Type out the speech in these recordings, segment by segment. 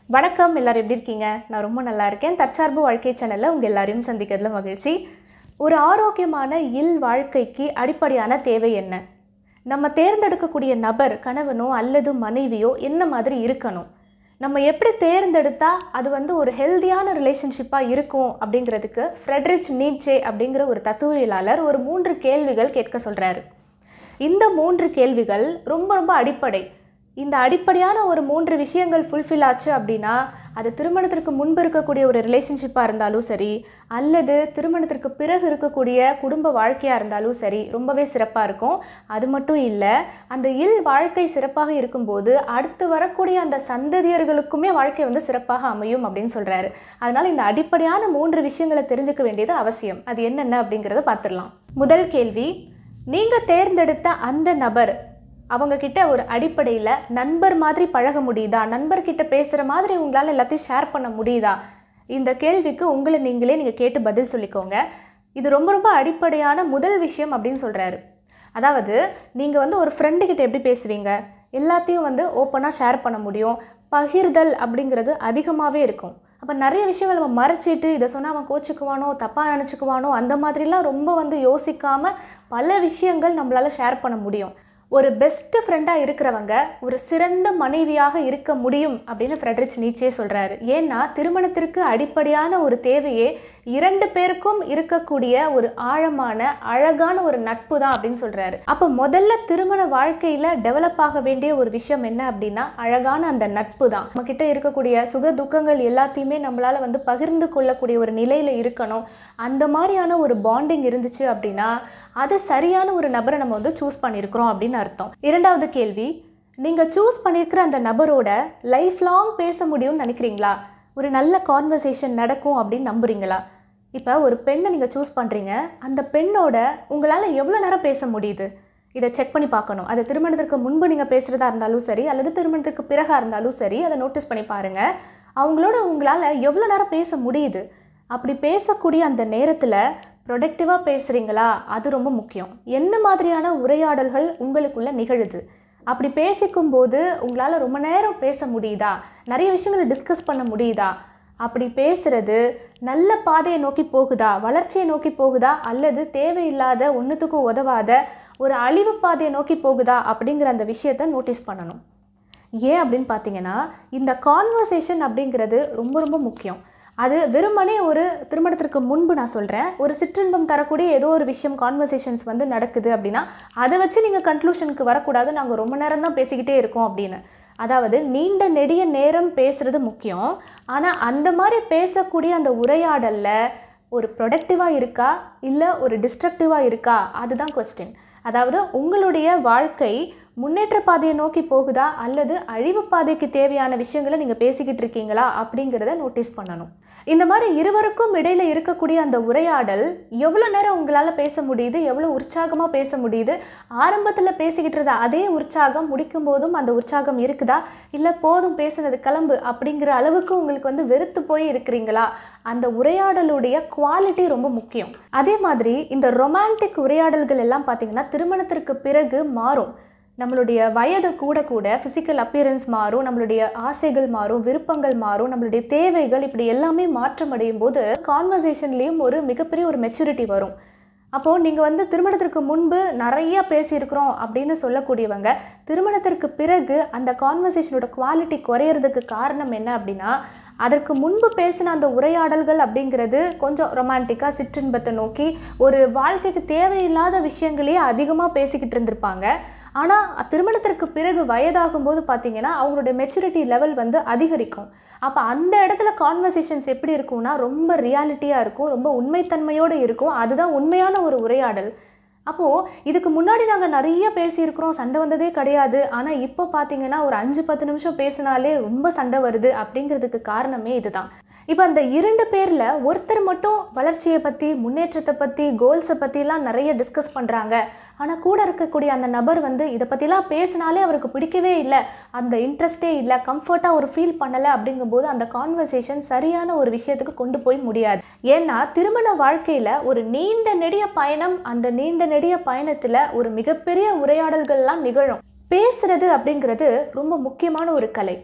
வணக்கம் எல்லாரும் எப்படி இருக்கீங்க நான் ரொம்ப நல்லா இருக்கேன் தற்சார்பு வாழ்க்கை சேனலில் உங்கள் எல்லாரையும் சந்திக்கிறதுல மகிழ்ச்சி ஒரு ஆரோக்கியமான இல் வாழ்க்கைக்கு அடிப்படையான தேவை என்ன நம்ம தேர்ந்தெடுக்கக்கூடிய நபர் கணவனோ அல்லது மனைவியோ என்ன மாதிரி இருக்கணும் நம்ம எப்படி தேர்ந்தெடுத்தா அது வந்து ஒரு ஹெல்தியான ரிலேஷன்ஷிப்பாக இருக்கும் அப்படிங்கிறதுக்கு ஃப்ரெட்ரிச் நீட்சே அப்படிங்கிற ஒரு தத்துவவியலாளர் ஒரு மூன்று கேள்விகள் கேட்க சொல்கிறாரு இந்த மூன்று கேள்விகள் ரொம்ப ரொம்ப அடிப்படை இந்த அடிப்படையான ஒரு மூன்று விஷயங்கள் ஃபுல்ஃபில் ஆச்சு அப்படின்னா அது திருமணத்திற்கு முன்பு இருக்கக்கூடிய ஒரு ரிலேஷன்ஷிப்பாக இருந்தாலும் சரி அல்லது திருமணத்திற்கு பிறகு இருக்கக்கூடிய குடும்ப வாழ்க்கையாக இருந்தாலும் சரி ரொம்பவே சிறப்பாக இருக்கும் அது மட்டும் இல்லை அந்த இல் வாழ்க்கை சிறப்பாக இருக்கும்போது அடுத்து வரக்கூடிய அந்த சந்ததியர்களுக்குமே வாழ்க்கை வந்து சிறப்பாக அமையும் அப்படின்னு சொல்கிறாரு அதனால் இந்த அடிப்படையான மூன்று விஷயங்களை தெரிஞ்சுக்க வேண்டியது அவசியம் அது என்னென்ன அப்படிங்கிறத பார்த்துடலாம் முதல் கேள்வி நீங்கள் தேர்ந்தெடுத்த அந்த நபர் அவங்க கிட்ட ஒரு அடிப்படையில் நண்பர் மாதிரி பழக முடியுதா நண்பர்கிட்ட பேசுகிற மாதிரி உங்களால் எல்லாத்தையும் ஷேர் பண்ண முடியுதா இந்த கேள்விக்கு உங்களை நீங்களே நீங்கள் கேட்டு பதில் சொல்லிக்கோங்க இது ரொம்ப ரொம்ப அடிப்படையான முதல் விஷயம் அப்படின்னு சொல்கிறாரு அதாவது நீங்கள் வந்து ஒரு ஃப்ரெண்டுக்கிட்ட எப்படி பேசுவீங்க எல்லாத்தையும் வந்து ஓப்பனாக ஷேர் பண்ண முடியும் பகிர்தல் அப்படிங்கிறது அதிகமாகவே இருக்கும் அப்போ நிறைய விஷயங்கள் நம்ம மறைச்சிட்டு இதை சொன்னால் அவன் கோச்சிக்குவானோ தப்பாக நினச்சிக்குவானோ அந்த மாதிரிலாம் ரொம்ப வந்து யோசிக்காமல் பல விஷயங்கள் நம்மளால் ஷேர் பண்ண முடியும் ஒரு பெஸ்ட் ஃப்ரெண்டாக இருக்கிறவங்க ஒரு சிறந்த மனைவியாக இருக்க முடியும் அப்படின்னு ஃப்ரெட்ரிச் நீச்சே சொல்கிறாரு ஏன்னா திருமணத்திற்கு அடிப்படையான ஒரு தேவையே இரண்டு பேருக்கும் இருக்கக்கூடிய ஒரு ஆழமான அழகான ஒரு நட்பு தான் அப்படின்னு சொல்கிறாரு அப்போ முதல்ல திருமண வாழ்க்கையில் டெவலப் ஆக வேண்டிய ஒரு விஷயம் என்ன அப்படின்னா அழகான அந்த நட்பு தான் நம்மக்கிட்ட இருக்கக்கூடிய சுக துக்கங்கள் எல்லாத்தையுமே நம்மளால் வந்து பகிர்ந்து கொள்ளக்கூடிய ஒரு நிலையில் இருக்கணும் அந்த மாதிரியான ஒரு பாண்டிங் இருந்துச்சு அப்படின்னா அது சரியான ஒரு நபரை நம்ம வந்து சூஸ் பண்ணியிருக்கிறோம் அப்படின்னு அர்த்தம் இரண்டாவது கேள்வி நீங்கள் சூஸ் பண்ணியிருக்கிற அந்த நபரோட லைஃப் லாங் பேச முடியும்னு நினைக்கிறீங்களா ஒரு நல்ல கான்வர்சேஷன் நடக்கும் அப்படின்னு நம்புறீங்களா இப்போ ஒரு பெண்ணை நீங்கள் சூஸ் பண்ணுறீங்க அந்த பெண்ணோட உங்களால் எவ்வளோ நேரம் பேச முடியுது இதை செக் பண்ணி பார்க்கணும் அது திருமணத்திற்கு முன்பு நீங்கள் பேசுகிறதா இருந்தாலும் சரி அல்லது திருமணத்துக்கு பிறகாக இருந்தாலும் சரி அதை நோட்டீஸ் பண்ணி பாருங்கள் அவங்களோட உங்களால் எவ்வளோ நேரம் பேச முடியுது அப்படி பேசக்கூடிய அந்த நேரத்தில் ப்ரொடக்டிவாக பேசுகிறீங்களா அது ரொம்ப முக்கியம் என்ன மாதிரியான உரையாடல்கள் உங்களுக்குள்ளே நிகழுது அப்படி பேசிக்கும் போது உங்களால் ரொம்ப நேரம் பேச முடியுதா நிறைய விஷயங்களை டிஸ்கஸ் பண்ண முடியுதா அப்படி பேசுறது நல்ல பாதையை நோக்கி போகுதா வளர்ச்சியை நோக்கி போகுதா அல்லது தேவையில்லாத ஒன்றுத்துக்கும் உதவாத ஒரு அழிவு பாதையை நோக்கி போகுதா அப்படிங்கிற அந்த விஷயத்தை நோட்டீஸ் பண்ணணும் ஏன் அப்படின்னு பார்த்தீங்கன்னா இந்த கான்வர்சேஷன் அப்படிங்கிறது ரொம்ப ரொம்ப முக்கியம் அது வெறுமனே ஒரு திருமணத்திற்கு முன்பு நான் சொல்கிறேன் ஒரு சிற்றின்பம் தரக்கூடிய ஏதோ ஒரு விஷயம் கான்வர்சேஷன்ஸ் வந்து நடக்குது அப்படின்னா அதை வச்சு நீங்கள் கன்க்ளூஷனுக்கு வரக்கூடாது நாங்கள் ரொம்ப நேரம் தான் பேசிக்கிட்டே இருக்கோம் அப்படின்னு அதாவது நீண்ட நெடிய நேரம் பேசுகிறது முக்கியம் ஆனால் அந்த மாதிரி பேசக்கூடிய அந்த உரையாடலில் ஒரு ப்ரொடக்டிவாக இருக்கா இல்லை ஒரு டிஸ்ட்ரக்டிவாக இருக்கா அதுதான் கொஸ்டின் அதாவது உங்களுடைய வாழ்க்கை முன்னேற்ற பாதையை நோக்கி போகுதா அல்லது அழிவு பாதைக்கு தேவையான விஷயங்களை நீங்கள் பேசிக்கிட்டு இருக்கீங்களா அப்படிங்கிறத நோட்டீஸ் பண்ணணும் இந்த மாதிரி இருவருக்கும் இடையில இருக்கக்கூடிய அந்த உரையாடல் எவ்வளோ நேரம் உங்களால் பேச முடியுது எவ்வளோ உற்சாகமாக பேச முடியுது ஆரம்பத்தில் பேசிக்கிட்டு இருந்த அதே உற்சாகம் முடிக்கும் போதும் அந்த உற்சாகம் இருக்குதா இல்லை போதும் பேசுனது கிளம்பு அப்படிங்கிற அளவுக்கு உங்களுக்கு வந்து வெறுத்து போய் இருக்கிறீங்களா அந்த உரையாடலுடைய குவாலிட்டி ரொம்ப முக்கியம் அதே மாதிரி இந்த ரொமான்டிக் உரையாடல்கள் எல்லாம் பார்த்தீங்கன்னா திருமணத்திற்கு பிறகு மாறும் நம்மளுடைய வயது கூட கூட ஃபிசிக்கல் அப்பியரன்ஸ் மாறும் நம்மளுடைய ஆசைகள் மாறும் விருப்பங்கள் மாறும் நம்மளுடைய தேவைகள் இப்படி எல்லாமே மாற்றம் அடையும் போது கான்வர்சேஷன்லேயும் ஒரு மிகப்பெரிய ஒரு மெச்சூரிட்டி வரும் அப்போது நீங்கள் வந்து திருமணத்திற்கு முன்பு நிறைய பேசியிருக்கிறோம் அப்படின்னு சொல்லக்கூடியவங்க திருமணத்திற்கு பிறகு அந்த கான்வர்சேஷனோட குவாலிட்டி குறையிறதுக்கு காரணம் என்ன அப்படின்னா அதற்கு முன்பு பேசின அந்த உரையாடல்கள் அப்படிங்கிறது கொஞ்சம் ரொமான்டிக்காக சிற்றின்பத்தை நோக்கி ஒரு வாழ்க்கைக்கு தேவையில்லாத விஷயங்களையே அதிகமாக பேசிக்கிட்டு இருந்திருப்பாங்க ஆனால் திருமணத்திற்கு பிறகு வயதாகும்போது பார்த்தீங்கன்னா அவங்களுடைய மெச்சூரிட்டி லெவல் வந்து அதிகரிக்கும் அப்போ அந்த இடத்துல கான்வர்சேஷன்ஸ் எப்படி இருக்கும்னா ரொம்ப ரியாலிட்டியாக இருக்கும் ரொம்ப உண்மைத்தன்மையோடு இருக்கும் அதுதான் உண்மையான ஒரு உரையாடல் அப்போது இதுக்கு முன்னாடி நாங்கள் நிறைய பேசியிருக்கிறோம் சண்டை வந்ததே கிடையாது ஆனால் இப்போ பார்த்தீங்கன்னா ஒரு அஞ்சு பத்து நிமிஷம் பேசினாலே ரொம்ப சண்டை வருது அப்படிங்கிறதுக்கு காரணமே இதுதான் இப்போ அந்த இரண்டு பேரில் ஒருத்தர் மட்டும் வளர்ச்சியை பற்றி முன்னேற்றத்தை பற்றி கோல்ஸை பற்றிலாம் நிறைய டிஸ்கஸ் பண்ணுறாங்க ஆனால் கூட இருக்கக்கூடிய அந்த நபர் வந்து இதை பற்றிலாம் பேசினாலே அவருக்கு பிடிக்கவே இல்லை அந்த இன்ட்ரெஸ்டே இல்லை கம்ஃபர்ட்டாக ஒரு ஃபீல் பண்ணலை அப்படிங்கும்போது அந்த கான்வர்சேஷன் சரியான ஒரு விஷயத்துக்கு கொண்டு போய் முடியாது ஏன்னா திருமண வாழ்க்கையில் ஒரு நீண்ட நெடிய பயணம் அந்த நீண்ட நெடிய பயணத்தில் ஒரு மிகப்பெரிய உரையாடல்கள்லாம் நிகழும் பேசுறது அப்படிங்கிறது ரொம்ப முக்கியமான ஒரு கலை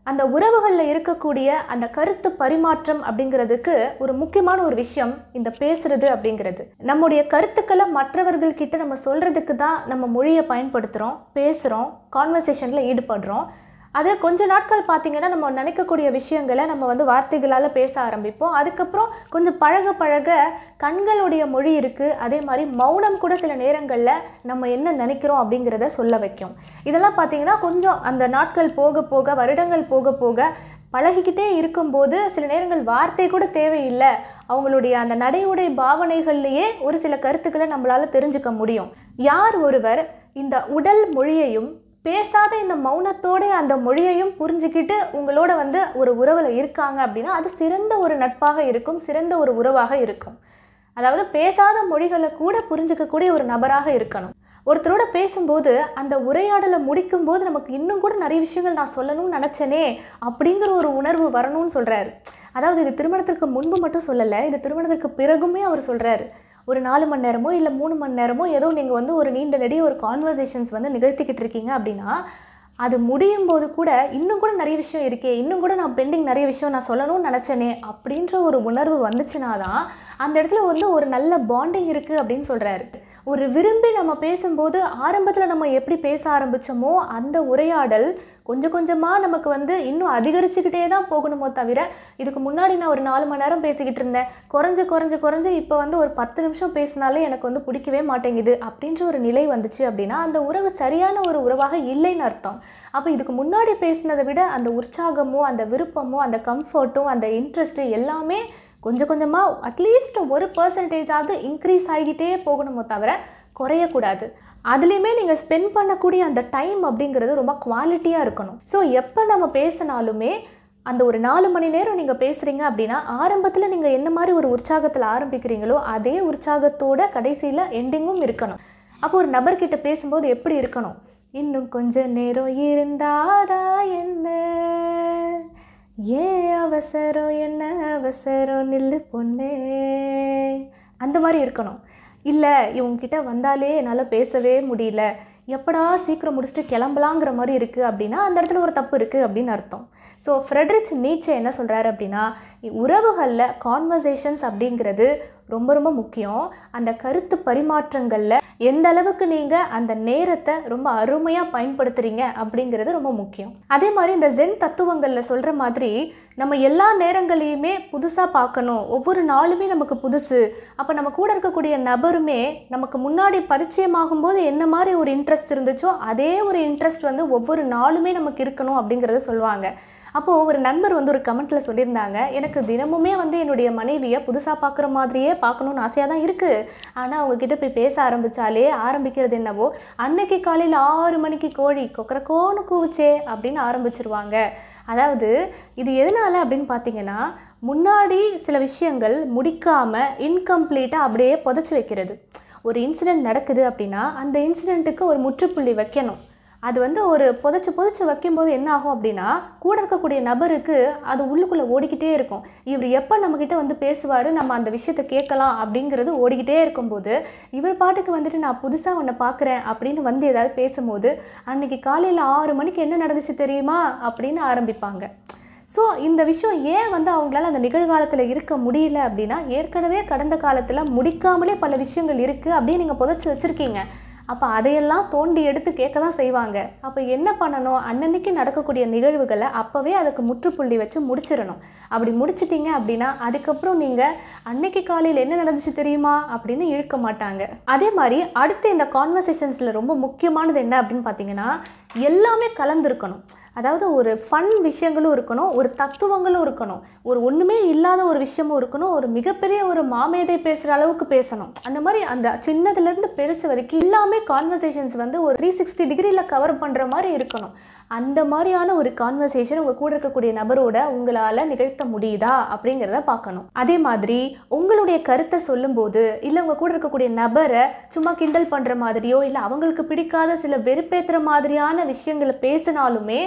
அந்த உறவுகளில் இருக்கக்கூடிய அந்த கருத்து பரிமாற்றம் அப்படிங்கிறதுக்கு ஒரு முக்கியமான ஒரு விஷயம் இந்த பேசுறது அப்படிங்கிறது நம்முடைய கருத்துக்களை மற்றவர்கள் கிட்ட நம்ம சொல்றதுக்கு தான் நம்ம மொழியை பயன்படுத்துகிறோம் பேசுகிறோம் கான்வர்சேஷனில் ஈடுபடுறோம் அது கொஞ்ச நாட்கள் பார்த்தீங்கன்னா நம்ம நினைக்கக்கூடிய விஷயங்களை நம்ம வந்து வார்த்தைகளால் பேச ஆரம்பிப்போம் அதுக்கப்புறம் கொஞ்சம் பழக பழக கண்களுடைய மொழி இருக்குது அதே மாதிரி மௌனம் கூட சில நேரங்களில் நம்ம என்ன நினைக்கிறோம் அப்படிங்கிறத சொல்ல வைக்கும் இதெல்லாம் பார்த்தீங்கன்னா கொஞ்சம் அந்த நாட்கள் போக போக வருடங்கள் போக போக பழகிக்கிட்டே இருக்கும்போது சில நேரங்கள் வார்த்தை கூட தேவையில்லை அவங்களுடைய அந்த நடை உடை பாவனைகள்லேயே ஒரு சில கருத்துக்களை நம்மளால் தெரிஞ்சுக்க முடியும் யார் ஒருவர் இந்த உடல் மொழியையும் பேசாத இந்த மௌனத்தோட அந்த மொழியையும் புரிஞ்சுக்கிட்டு உங்களோட வந்து ஒரு உறவில் இருக்காங்க அப்படின்னா அது சிறந்த ஒரு நட்பாக இருக்கும் சிறந்த ஒரு உறவாக இருக்கும் அதாவது பேசாத மொழிகளை கூட புரிஞ்சுக்கக்கூடிய ஒரு நபராக இருக்கணும் ஒருத்தரோட பேசும்போது அந்த உரையாடலை முடிக்கும்போது நமக்கு இன்னும் கூட நிறைய விஷயங்கள் நான் சொல்லணும்னு நினச்சேனே அப்படிங்கிற ஒரு உணர்வு வரணும்னு சொல்கிறாரு அதாவது இது திருமணத்திற்கு முன்பு மட்டும் சொல்லலை இது திருமணத்திற்கு பிறகுமே அவர் சொல்கிறாரு ஒரு நாலு மணி நேரமோ இல்லை மூணு மணி நேரமோ ஏதோ நீங்கள் வந்து ஒரு நீண்ட நெடிய ஒரு கான்வர்சேஷன்ஸ் வந்து நிகழ்த்திக்கிட்டு இருக்கீங்க அப்படின்னா அது முடியும் போது கூட இன்னும் கூட நிறைய விஷயம் இருக்கே இன்னும் கூட நான் பெண்டிங் நிறைய விஷயம் நான் சொல்லணும்னு நினச்சேனே அப்படின்ற ஒரு உணர்வு வந்துச்சுன்னா தான் அந்த இடத்துல வந்து ஒரு நல்ல பாண்டிங் இருக்குது அப்படின்னு சொல்கிறாரு ஒரு விரும்பி நம்ம பேசும்போது ஆரம்பத்தில் நம்ம எப்படி பேச ஆரம்பித்தோமோ அந்த உரையாடல் கொஞ்சம் கொஞ்சமாக நமக்கு வந்து இன்னும் அதிகரிச்சுக்கிட்டே தான் போகணுமோ தவிர இதுக்கு முன்னாடி நான் ஒரு நாலு மணி நேரம் பேசிக்கிட்டு இருந்தேன் குறைஞ்சு குறைஞ்சு குறைஞ்சு இப்போ வந்து ஒரு பத்து நிமிஷம் பேசினாலே எனக்கு வந்து பிடிக்கவே மாட்டேங்குது அப்படின்ற ஒரு நிலை வந்துச்சு அப்படின்னா அந்த உறவு சரியான ஒரு உறவாக இல்லைன்னு அர்த்தம் அப்போ இதுக்கு முன்னாடி பேசினதை விட அந்த உற்சாகமோ அந்த விருப்பமோ அந்த கம்ஃபர்ட்டும் அந்த இன்ட்ரெஸ்ட்டு எல்லாமே கொஞ்சம் கொஞ்சமாக அட்லீஸ்ட் ஒரு பர்சன்டேஜாவது இன்க்ரீஸ் ஆகிக்கிட்டே போகணுமோ தவிர குறையக்கூடாது அதுலேயுமே நீங்கள் ஸ்பெண்ட் பண்ணக்கூடிய அந்த டைம் அப்படிங்கிறது ரொம்ப குவாலிட்டியாக இருக்கணும் ஸோ எப்போ நம்ம பேசினாலுமே அந்த ஒரு நாலு மணி நேரம் நீங்கள் பேசுகிறீங்க அப்படின்னா ஆரம்பத்தில் நீங்கள் என்ன மாதிரி ஒரு உற்சாகத்தில் ஆரம்பிக்கிறீங்களோ அதே உற்சாகத்தோட கடைசியில் எண்டிங்கும் இருக்கணும் அப்போ ஒரு நபர்கிட்ட பேசும்போது எப்படி இருக்கணும் இன்னும் கொஞ்ச நேரம் இருந்தாதா என்ன ஏன் அவசரம் என்ன அவசரம் நில்லு பொண்ணே அந்த மாதிரி இருக்கணும் இல்லை இவங்ககிட்ட வந்தாலே என்னால் பேசவே முடியல எப்படா சீக்கிரம் முடிச்சுட்டு கிளம்பலாங்கிற மாதிரி இருக்குது அப்படின்னா அந்த இடத்துல ஒரு தப்பு இருக்குது அப்படின்னு அர்த்தம் ஸோ ஃப்ரெட்ரிச் நீச்சே என்ன சொல்கிறாரு அப்படின்னா உறவுகளில் கான்வர்சேஷன்ஸ் அப்படிங்கிறது ரொம்ப ரொம்ப முக்கியம் அந்த கருத்து பரிமாற்றங்களில் எந்த அளவுக்கு நீங்கள் அந்த நேரத்தை ரொம்ப அருமையாக பயன்படுத்துகிறீங்க அப்படிங்கிறது ரொம்ப முக்கியம் அதே மாதிரி இந்த ஜென் தத்துவங்களில் சொல்கிற மாதிரி நம்ம எல்லா நேரங்களையுமே புதுசாக பார்க்கணும் ஒவ்வொரு நாளுமே நமக்கு புதுசு அப்போ நம்ம கூட இருக்கக்கூடிய நபருமே நமக்கு முன்னாடி பரிச்சயமாகும் போது என்ன மாதிரி ஒரு இன்ட்ரெஸ்ட் இருந்துச்சோ அதே ஒரு இன்ட்ரெஸ்ட் வந்து ஒவ்வொரு நாளுமே நமக்கு இருக்கணும் அப்படிங்கிறத சொல்லுவாங்க அப்போது ஒரு நண்பர் வந்து ஒரு கமெண்ட்டில் சொல்லியிருந்தாங்க எனக்கு தினமுமே வந்து என்னுடைய மனைவியை புதுசாக பார்க்குற மாதிரியே பார்க்கணுன்னு ஆசையாக தான் இருக்குது ஆனால் அவங்கக்கிட்ட போய் பேச ஆரம்பித்தாலே ஆரம்பிக்கிறது என்னவோ அன்னைக்கு காலையில் ஆறு மணிக்கு கோழி கொக்கரக்கோன்னு கூவுச்சே அப்படின்னு ஆரம்பிச்சிருவாங்க அதாவது இது எதனால அப்படின்னு பார்த்தீங்கன்னா முன்னாடி சில விஷயங்கள் முடிக்காமல் இன்கம்ப்ளீட்டாக அப்படியே புதைச்சி வைக்கிறது ஒரு இன்சிடெண்ட் நடக்குது அப்படின்னா அந்த இன்சிடெண்ட்டுக்கு ஒரு முற்றுப்புள்ளி வைக்கணும் அது வந்து ஒரு புதைச்சி புதைச்சி வைக்கும்போது என்ன ஆகும் அப்படின்னா கூட இருக்கக்கூடிய நபருக்கு அது உள்ளுக்குள்ளே ஓடிக்கிட்டே இருக்கும் இவர் எப்போ நம்மக்கிட்ட வந்து பேசுவார் நம்ம அந்த விஷயத்தை கேட்கலாம் அப்படிங்கிறது ஓடிக்கிட்டே இருக்கும்போது இவர் பாட்டுக்கு வந்துட்டு நான் புதுசாக உன்னை பார்க்குறேன் அப்படின்னு வந்து ஏதாவது பேசும்போது அன்னைக்கு காலையில் ஆறு மணிக்கு என்ன நடந்துச்சு தெரியுமா அப்படின்னு ஆரம்பிப்பாங்க ஸோ இந்த விஷயம் ஏன் வந்து அவங்களால அந்த நிகழ்காலத்தில் இருக்க முடியல அப்படின்னா ஏற்கனவே கடந்த காலத்தில் முடிக்காமலே பல விஷயங்கள் இருக்குது அப்படின்னு நீங்கள் புதைச்சி வச்சுருக்கீங்க அப்போ அதையெல்லாம் தோண்டி எடுத்து கேட்க தான் செய்வாங்க அப்போ என்ன பண்ணணும் அன்னன்னைக்கு நடக்கக்கூடிய நிகழ்வுகளை அப்போவே அதுக்கு முற்றுப்புள்ளி வச்சு முடிச்சிடணும் அப்படி முடிச்சிட்டிங்க அப்படின்னா அதுக்கப்புறம் நீங்கள் அன்னைக்கு காலையில் என்ன நடந்துச்சு தெரியுமா அப்படின்னு இழுக்க மாட்டாங்க அதே மாதிரி அடுத்து இந்த கான்வர்சேஷன்ஸில் ரொம்ப முக்கியமானது என்ன அப்படின்னு பார்த்தீங்கன்னா எல்லாமே கலந்துருக்கணும் அதாவது ஒரு ஃபன் விஷயங்களும் இருக்கணும் ஒரு தத்துவங்களும் இருக்கணும் ஒரு ஒன்றுமே இல்லாத ஒரு விஷயமும் இருக்கணும் ஒரு மிகப்பெரிய ஒரு மாமேதை பேசுகிற அளவுக்கு பேசணும் அந்த மாதிரி அந்த சின்னதுலேருந்து பெருசு வரைக்கும் எல்லாமே கான்வர்சேஷன்ஸ் வந்து ஒரு த்ரீ சிக்ஸ்டி டிகிரியில் கவர் பண்ணுற மாதிரி இருக்கணும் அந்த மாதிரியான ஒரு கான்வர்சேஷன் உங்கள் கூட இருக்கக்கூடிய நபரோட உங்களால் நிகழ்த்த முடியுதா அப்படிங்கிறத பார்க்கணும் அதே மாதிரி உங்களுடைய கருத்தை சொல்லும்போது இல்லை உங்கள் கூட இருக்கக்கூடிய நபரை சும்மா கிண்டல் பண்ணுற மாதிரியோ இல்லை அவங்களுக்கு பிடிக்காத சில வெறுப்பேற்றுற மாதிரியான விஷயங்களை பேசினாலுமே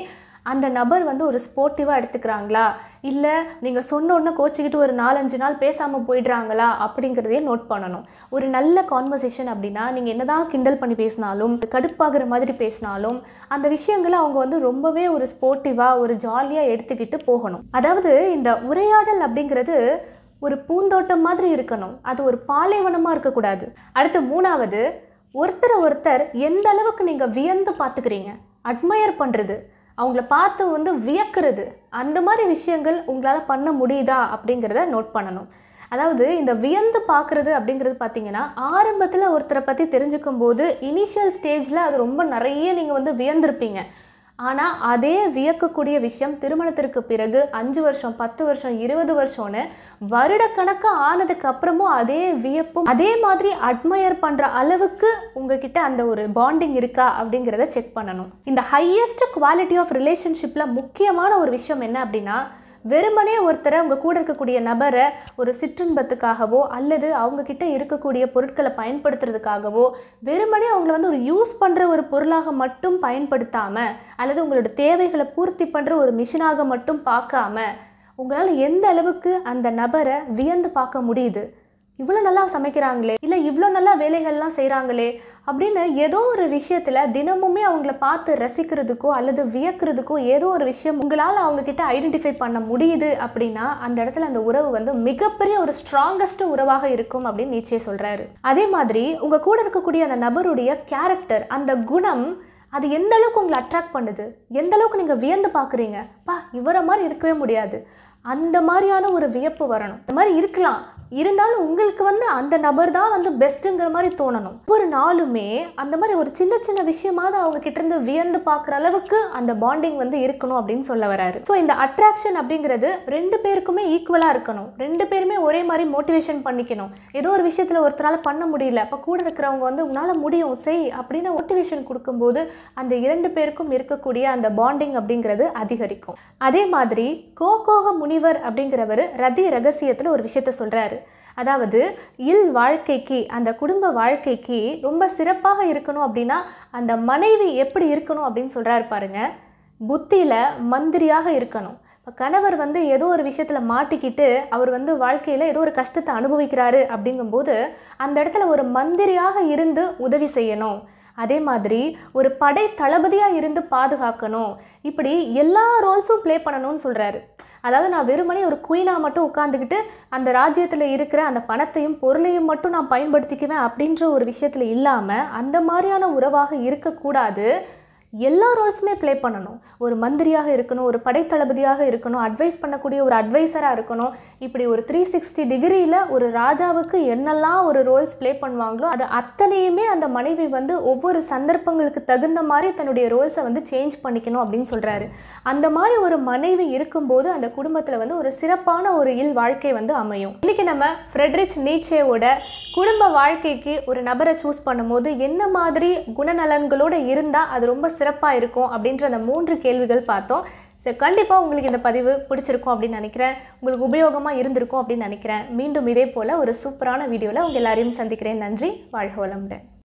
அந்த நபர் வந்து ஒரு ஸ்போர்ட்டிவாக எடுத்துக்கிறாங்களா இல்லை நீங்கள் சொன்ன உடனே கோச்சிக்கிட்டு ஒரு நாலஞ்சு நாள் பேசாமல் போயிடுறாங்களா அப்படிங்கிறதையும் நோட் பண்ணணும் ஒரு நல்ல கான்வர்சேஷன் அப்படின்னா நீங்கள் என்னதான் கிண்டல் பண்ணி பேசினாலும் கடுப்பாகிற மாதிரி பேசினாலும் அந்த விஷயங்களை அவங்க வந்து ரொம்பவே ஒரு ஸ்போர்ட்டிவாக ஒரு ஜாலியாக எடுத்துக்கிட்டு போகணும் அதாவது இந்த உரையாடல் அப்படிங்கிறது ஒரு பூந்தோட்டம் மாதிரி இருக்கணும் அது ஒரு பாலைவனமாக இருக்கக்கூடாது அடுத்து மூணாவது ஒருத்தரை ஒருத்தர் எந்த அளவுக்கு நீங்கள் வியந்து பார்த்துக்கிறீங்க அட்மயர் பண்ணுறது அவங்கள பார்த்து வந்து வியக்கிறது அந்த மாதிரி விஷயங்கள் உங்களால் பண்ண முடியுதா அப்படிங்கிறத நோட் பண்ணணும் அதாவது இந்த வியந்து பார்க்குறது அப்படிங்கிறது பார்த்தீங்கன்னா ஆரம்பத்தில் ஒருத்தரை பற்றி தெரிஞ்சுக்கும் போது இனிஷியல் ஸ்டேஜில் அது ரொம்ப நிறைய நீங்கள் வந்து வியந்திருப்பீங்க ஆனால் அதே வியக்கக்கூடிய விஷயம் திருமணத்திற்கு பிறகு அஞ்சு வருஷம் பத்து வருஷம் இருபது வருஷம்னு வருடக்கணக்காக ஆனதுக்கு அப்புறமும் அதே வியப்பும் அதே மாதிரி அட்மயர் பண்ணுற அளவுக்கு உங்ககிட்ட அந்த ஒரு பாண்டிங் இருக்கா அப்படிங்கிறத செக் பண்ணணும் இந்த ஹையஸ்ட் குவாலிட்டி ஆஃப் ரிலேஷன்ஷிப்பில் முக்கியமான ஒரு விஷயம் என்ன அப்படின்னா வெறுமனே ஒருத்தரை உங்கள் கூட இருக்கக்கூடிய நபரை ஒரு சிற்றின்பத்துக்காகவோ அல்லது அவங்க கிட்ட இருக்கக்கூடிய பொருட்களை பயன்படுத்துறதுக்காகவோ வெறுமனே அவங்கள வந்து ஒரு யூஸ் பண்ணுற ஒரு பொருளாக மட்டும் பயன்படுத்தாமல் அல்லது உங்களோட தேவைகளை பூர்த்தி பண்ணுற ஒரு மிஷினாக மட்டும் பார்க்காம உங்களால் எந்த அளவுக்கு அந்த நபரை வியந்து பார்க்க முடியுது இவ்வளோ நல்லா சமைக்கிறாங்களே இல்லை இவ்வளோ நல்லா வேலைகள்லாம் செய்கிறாங்களே அப்படின்னு ஏதோ ஒரு விஷயத்தில் தினமுமே அவங்கள பார்த்து ரசிக்கிறதுக்கோ அல்லது வியக்கிறதுக்கோ ஏதோ ஒரு விஷயம் உங்களால் அவங்கக்கிட்ட ஐடென்டிஃபை பண்ண முடியுது அப்படின்னா அந்த இடத்துல அந்த உறவு வந்து மிகப்பெரிய ஒரு ஸ்ட்ராங்கஸ்ட் உறவாக இருக்கும் அப்படின்னு நீச்சே சொல்கிறாரு அதே மாதிரி உங்கள் கூட இருக்கக்கூடிய அந்த நபருடைய கேரக்டர் அந்த குணம் அது எந்த அளவுக்கு உங்களை அட்ராக்ட் பண்ணுது எந்த அளவுக்கு நீங்கள் வியந்து பார்க்குறீங்க பா இவரை மாதிரி இருக்கவே முடியாது அந்த மாதிரியான ஒரு வியப்பு வரணும் இந்த மாதிரி இருக்கலாம் இருந்தாலும் உங்களுக்கு வந்து அந்த நபர் தான் வந்து பெஸ்ட்டுங்கிற மாதிரி தோணணும் ஒவ்வொரு நாளுமே அந்த மாதிரி ஒரு சின்ன சின்ன விஷயமாவது அவங்க கிட்ட இருந்து வியந்து பார்க்குற அளவுக்கு அந்த பாண்டிங் வந்து இருக்கணும் அப்படின்னு சொல்ல வராரு ஸோ இந்த அட்ராக்ஷன் அப்படிங்கிறது ரெண்டு பேருக்குமே ஈக்குவலாக இருக்கணும் ரெண்டு பேருமே ஒரே மாதிரி மோட்டிவேஷன் பண்ணிக்கணும் ஏதோ ஒரு விஷயத்தில் ஒருத்தரால் பண்ண முடியல அப்போ கூட இருக்கிறவங்க வந்து உன்னால் முடியும் செய் அப்படின்னு மோட்டிவேஷன் கொடுக்கும்போது அந்த இரண்டு பேருக்கும் இருக்கக்கூடிய அந்த பாண்டிங் அப்படிங்கிறது அதிகரிக்கும் அதே மாதிரி கோகோக முனிவர் அப்படிங்கிறவர் ரதி ரகசியத்தில் ஒரு விஷயத்த சொல்கிறாரு அதாவது இல் வாழ்க்கைக்கு அந்த குடும்ப வாழ்க்கைக்கு ரொம்ப சிறப்பாக இருக்கணும் அப்படின்னா அந்த மனைவி எப்படி இருக்கணும் அப்படின்னு சொல்கிறாரு பாருங்க புத்தியில் மந்திரியாக இருக்கணும் இப்போ கணவர் வந்து ஏதோ ஒரு விஷயத்தில் மாட்டிக்கிட்டு அவர் வந்து வாழ்க்கையில் ஏதோ ஒரு கஷ்டத்தை அனுபவிக்கிறாரு அப்படிங்கும்போது அந்த இடத்துல ஒரு மந்திரியாக இருந்து உதவி செய்யணும் அதே மாதிரி ஒரு படை தளபதியாக இருந்து பாதுகாக்கணும் இப்படி எல்லா ரோல்ஸும் ப்ளே பண்ணணும்னு சொல்கிறாரு அதாவது நான் வெறுமனே ஒரு குயினாக மட்டும் உட்காந்துக்கிட்டு அந்த ராஜ்யத்தில் இருக்கிற அந்த பணத்தையும் பொருளையும் மட்டும் நான் பயன்படுத்திக்குவேன் அப்படின்ற ஒரு விஷயத்தில் இல்லாமல் அந்த மாதிரியான உறவாக இருக்கக்கூடாது எல்லா ரோல்ஸுமே ப்ளே பண்ணணும் ஒரு மந்திரியாக இருக்கணும் ஒரு படைத்தளபதியாக இருக்கணும் அட்வைஸ் பண்ணக்கூடிய ஒரு அட்வைசராக இருக்கணும் இப்படி ஒரு த்ரீ சிக்ஸ்டி டிகிரியில் ஒரு ராஜாவுக்கு என்னெல்லாம் ஒரு ரோல்ஸ் ப்ளே பண்ணுவாங்களோ அது அத்தனையுமே அந்த மனைவி வந்து ஒவ்வொரு சந்தர்ப்பங்களுக்கு தகுந்த மாதிரி தன்னுடைய ரோல்ஸை வந்து சேஞ்ச் பண்ணிக்கணும் அப்படின்னு சொல்கிறாரு அந்த மாதிரி ஒரு மனைவி இருக்கும்போது அந்த குடும்பத்தில் வந்து ஒரு சிறப்பான ஒரு இல் வாழ்க்கை வந்து அமையும் இன்றைக்கி நம்ம ஃப்ரெட்ரிச் நீச்சேவோட குடும்ப வாழ்க்கைக்கு ஒரு நபரை சூஸ் பண்ணும்போது என்ன மாதிரி குணநலன்களோடு இருந்தால் அது ரொம்ப சிறப்பாக இருக்கும் அப்படின்ற அந்த மூன்று கேள்விகள் பார்த்தோம் ஸோ கண்டிப்பாக உங்களுக்கு இந்த பதிவு பிடிச்சிருக்கும் அப்படின்னு நினைக்கிறேன் உங்களுக்கு உபயோகமாக இருந்திருக்கும் அப்படின்னு நினைக்கிறேன் மீண்டும் இதே போல் ஒரு சூப்பரான வீடியோவில் உங்கள் எல்லாரையும் சந்திக்கிறேன் நன்றி வாழ்க வளமுடன்